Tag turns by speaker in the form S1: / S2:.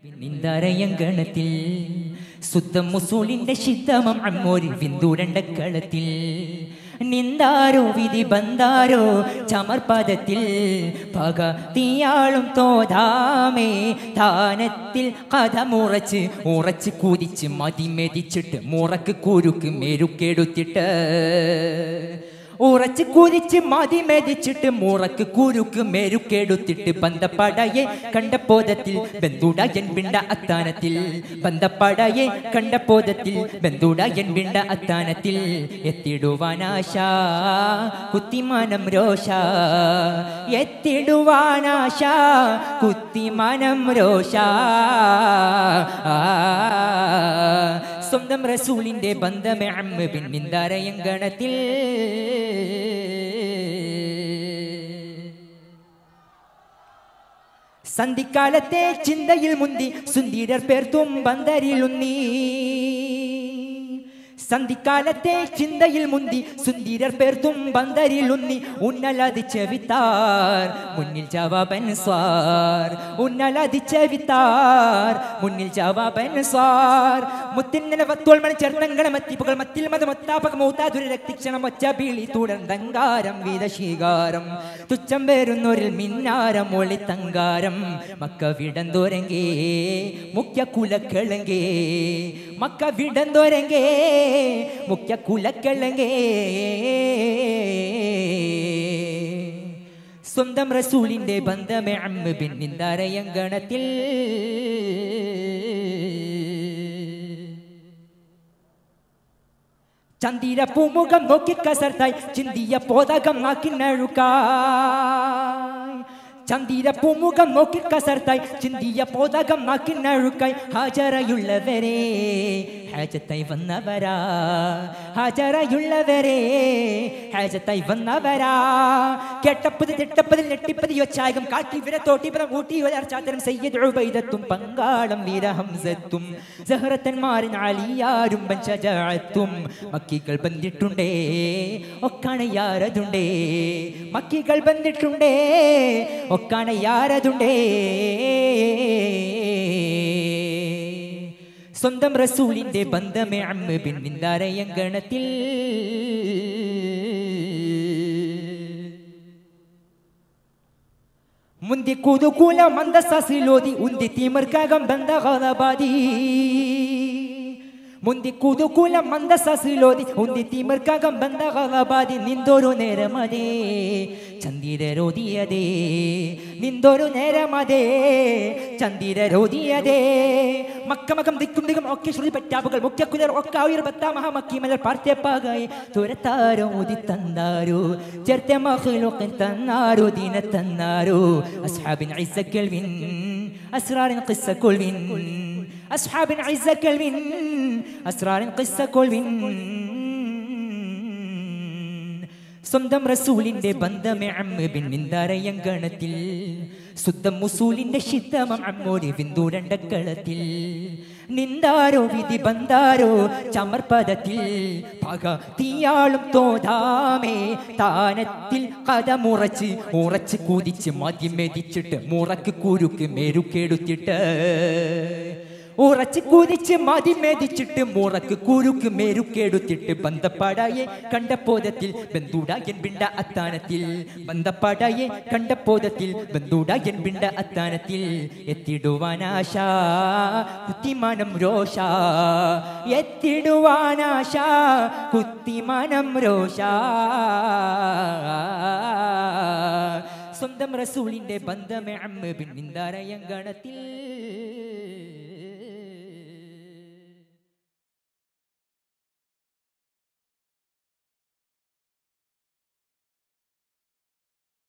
S1: നിന്ദാരയങ്കണത്തിൽ സുത്തം മുസൂലിന്റെ ശിദ്ധമം അമ്മോരി വിന്തുരണ്ട കളത്തിൽ നിന്താരോ വിധി ബന്ധാരോ ചമർപദത്തിൽ പക തീയാളും തോതാമേ താനത്തിൽ കഥമുറച്ച് ഉറച്ച് കുതിച്ച് മതിമെതിച്ചിട്ട് മുറക്ക് കുരുക്ക് മെരുക്കെടുത്തിട്ട് ഉറച്ച് കുതിച്ച് മതി മെതിച്ചിട്ട് മുറക്ക് കുരുക്ക് മെരുക്കെടുത്തിട്ട് ബന്ധപ്പടയെ കണ്ട പോതത്തിൽ ബന്ധുടയൻ പിണ്ട അത്താനത്തിൽ ബന്ധപ്പടയെ കണ്ട പോതത്തിൽ ബന്ധുടയൻ പിണ്ട അത്താനത്തിൽ എത്തിടുവാനാശ കുത്തിമാനം രോഷ എത്തിടുവാനാശ കുത്തിമാനം രോഷ സ്വന്തം റസൂലിന്റെ ബന്ധമേ അമ്മ പിന്നിന്താരയങ്കണത്തിൽ സന്ധിക്കാലത്തെ ചിന്തയിൽ മുന്തി സുന്ദീരർ പേർത്തും ബന്ദരിലുന്നീ സന്ധിക്കാലത്തെ ചിന്തയിൽ മുന്തി സുന്ദീരർ പേർത്തും ബന്ദരിലുന്നി ഉന്നലതിച്ച വിത്താർ മുന്നിൽ ജവാബൻ സ്വാർ ഉന്നലതിച്ച വിത്താർ മുന്നിൽ ജവാബൻ സ്വാർ മുത്തിന്നല വത്തോൾ മണി ചേർത്തങ്കണ മത്തിപ്പുകൾ മത്തിൽ മത മൊത്താപക മൂത്താതുര രക്തിക്ഷണം ഒച്ച ബീളി തുടർന്നങ്കാരം വീതശീകാരം തുച്ഛം വരുന്നൊരിൽ മിന്നാരം ഒളി തങ്കാരം മക്ക വിടന്തോരങ്കേ മുഖ്യ കുലക്കിളങ്കേ മക്ക വിടന്തോരങ്കേ മുഖ്യ കുലക്കിളങ്കേ സ്വന്തം റസൂലിന്റെ ബന്ധമേ അമ്മ പിന്നിന്താരയങ്കണത്തിൽ ചന്ദിര പൂമുഖം നോക്കി കസർത്തായി ചിന്തിയ പോതകം നാക്കിനഴുക്കായി ചന്ദിര പൂമുഖം നോക്കി കസർത്തായി ചിന്തിയ പോതകം നാക്കിനഴുക്കായി ഹാജറയുള്ളവരെ ഹാജത്തായി വന്നവരാ ഹാജറയുള്ളവരെ ഹാജത്തായി വന്നവരാ കെട്ടപ്പത് തിട്ടപ്പതിൽ നെട്ടിപ്പതി യൊച്ചായകം കാട്ടി വിര തോട്ടിപ്പുറം ഊട്ടി ഉയർച്ചാത്തരം സയ്യദ് ഉബൈദത്തും പങ്കാളം വീരഹംസത്തും സഹറത്തന്മാരൻ അലിയാരും പഞ്ചജാത്തും മക്കികൾ ബന്ധിട്ടുണ്ടേ ഒക്കണയാരതുണ്ടേ മക്കികൾ ബന്ധിട്ടുണ്ടേ ഒക്കണയാരതുണ്ടേ സ്വന്തം റസൂലിന്റെ ബന്ധമേ അമ്മ പിന്നിന്താരയങ്കണത്തിൽ മുന്തി കുതുകൂല മന്ദസാസിലോതി ഉന്തി തീമർക്കകം ബന്ധ ഗളബാദി മുന്തി കുതുകൂല മന്ദസാസിലോതി ഉന്തി തീമർക്കകം ബന്ധ ഗളബാദി നിന്തൊരു നേരമതേ ചന്ദിരരോദിയതേ നിന്തൊരു നേരമതേ ചന്ദിരരോദിയതേ മക്കമകം ദിക്കും ദിക്കും ഒക്കെ ശ്രുതി പറ്റാപ്പുകൾ മുഖ്യ കുലർ ഒക്കെ ഉയർ ബത്താ മഹാമക്കി മലർ പാർത്യപ്പാകായി തുരത്താരോ ഉതി തന്നാരോ ചേർത്ത മഹ്ലുഖൻ തന്നാരോ ദീന തന്നാരോ അസ്ഹാബിൻ ഐസ കൽവിൻ അസ്റാറിൻ ഖിസ്സ കൊൽവിൻ അസ്ഹാബിൻ ഐസ കൽവിൻ അസ്റാറിൻ ഖിസ്സ കൊൽവിൻ സ്വന്തം റസൂലിന്റെ ബന്ധമേ അമ്മ പിന്നിന്താരയങ്കണത്തിൽ സുദ്ധം മുസൂലിന്റെ ശിദ്ധമം അമ്മോടി വിന്തുരണ്ട കളത്തിൽ നിന്താരോ വിധി ബന്ധാരോ ചമർപദത്തിൽ പക തീയാളും തോതാമേ താനത്തിൽ കഥമുറച്ച് ഉറച്ച് കുതിച്ച് മതിമെതിച്ചിട്ട് മുറക്ക് കുരുക്ക് മെരുക്കെടുത്തിട്ട് ഉറച്ച് കുതിച്ച് മതി മെതിച്ചിട്ട് മുറക്ക് കുരുക്ക് മെരുക്കെടുത്തിട്ട് ബന്ധപ്പടയെ കണ്ട പോതത്തിൽ ബന്ധുടായൻ പിണ്ട അത്താനത്തിൽ ബന്ധപ്പടയെ കണ്ട പോതത്തിൽ ബന്ധുടായൻ പിണ്ട അത്താനത്തിൽ എത്തിടുവാനാശ കുത്തിമാനം രോഷ എത്തിടുവാനാശ കുത്തിമാനം രോഷ സ്വന്തം റസൂലിന്റെ ബന്ധമേ അമ്മ പിന്നിന്താരയങ്കണത്തിൽ